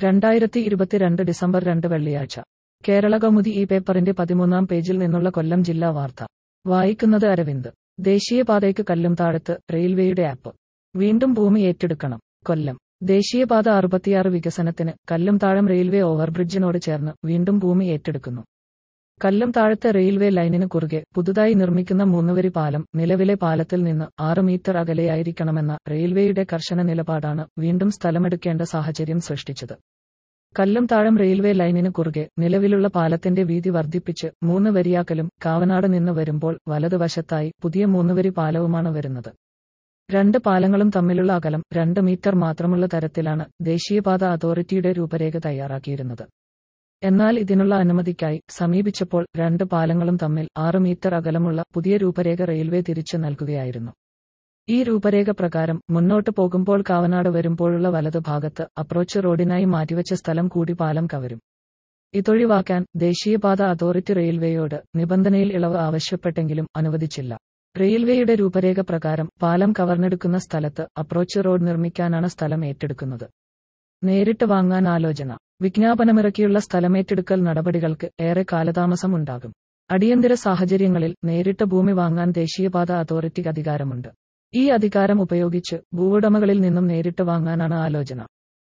രണ്ടായിരത്തി ഇരുപത്തിരണ്ട് ഡിസംബർ രണ്ട് വെള്ളിയാഴ്ച കേരള കൗമുദി ഈ പേപ്പറിന്റെ പതിമൂന്നാം പേജിൽ നിന്നുള്ള കൊല്ലം ജില്ലാ വാർത്ത വായിക്കുന്നത് അരവിന്ദ് ദേശീയപാതയ്ക്ക് കല്ലും താഴത്ത് റെയിൽവേയുടെ ആപ്പ് വീണ്ടും ഭൂമി ഏറ്റെടുക്കണം കൊല്ലം ദേശീയപാത അറുപത്തിയാറ് വികസനത്തിന് കല്ലും താഴം റെയിൽവേ ഓവർബ്രിഡ്ജിനോട് ചേർന്ന് വീണ്ടും ഭൂമി ഏറ്റെടുക്കുന്നു കല്ലും താഴത്തെ റെയിൽവേ ലൈനിന് കുറുകെ പുതുതായി നിർമ്മിക്കുന്ന മൂന്നുവരി പാലം നിലവിലെ പാലത്തിൽ നിന്ന് ആറ് മീറ്റർ അകലെയായിരിക്കണമെന്ന റെയിൽവേയുടെ കർശന നിലപാടാണ് വീണ്ടും സ്ഥലമെടുക്കേണ്ട സാഹചര്യം സൃഷ്ടിച്ചത് കല്ലും താഴം റെയിൽവേ ലൈനിന് കുറുകെ നിലവിലുള്ള പാലത്തിന്റെ വീതി വർദ്ധിപ്പിച്ച് മൂന്ന് വരിയാക്കലും കാവനാട് നിന്ന് വരുമ്പോൾ വലതുവശത്തായി പുതിയ മൂന്നുവരി പാലവുമാണ് വരുന്നത് രണ്ട് പാലങ്ങളും തമ്മിലുള്ള അകലം രണ്ട് മീറ്റർ മാത്രമുള്ള തരത്തിലാണ് ദേശീയപാത അതോറിറ്റിയുടെ രൂപരേഖ തയ്യാറാക്കിയിരുന്നത് എന്നാൽ ഇതിനുള്ള അനുമതിക്കായി സമീപിച്ചപ്പോൾ രണ്ട് പാലങ്ങളും തമ്മിൽ ആറ് മീറ്റർ അകലമുള്ള പുതിയ രൂപരേഖ റെയിൽവേ തിരിച്ചു നൽകുകയായിരുന്നു ഈ രൂപരേഖ പ്രകാരം മുന്നോട്ട് പോകുമ്പോൾ കാവനാട് വരുമ്പോഴുള്ള വലതു ഭാഗത്ത് അപ്രോച്ച് റോഡിനായി മാറ്റിവെച്ച സ്ഥലം കൂടി പാലം കവരും ഇതൊഴിവാക്കാൻ ദേശീയപാത അതോറിറ്റി റെയിൽവേയോട് നിബന്ധനയിൽ ഇളവ് ആവശ്യപ്പെട്ടെങ്കിലും അനുവദിച്ചില്ല റെയിൽവേയുടെ രൂപരേഖ പ്രകാരം പാലം കവർന്നെടുക്കുന്ന സ്ഥലത്ത് അപ്രോച്ച് റോഡ് നിർമ്മിക്കാനാണ് സ്ഥലം ഏറ്റെടുക്കുന്നത് നേരിട്ട് വാങ്ങാൻ ആലോചന വിജ്ഞാപനമിറക്കിയുള്ള സ്ഥലമേറ്റെടുക്കൽ നടപടികൾക്ക് ഏറെ കാലതാമസം ഉണ്ടാകും അടിയന്തര സാഹചര്യങ്ങളിൽ നേരിട്ട് ഭൂമി വാങ്ങാൻ ദേശീയപാത അതോറിറ്റിക്ക് അധികാരമുണ്ട് ഈ അധികാരം ഉപയോഗിച്ച് ഭൂവുടമകളിൽ നിന്നും നേരിട്ട് വാങ്ങാനാണ് ആലോചന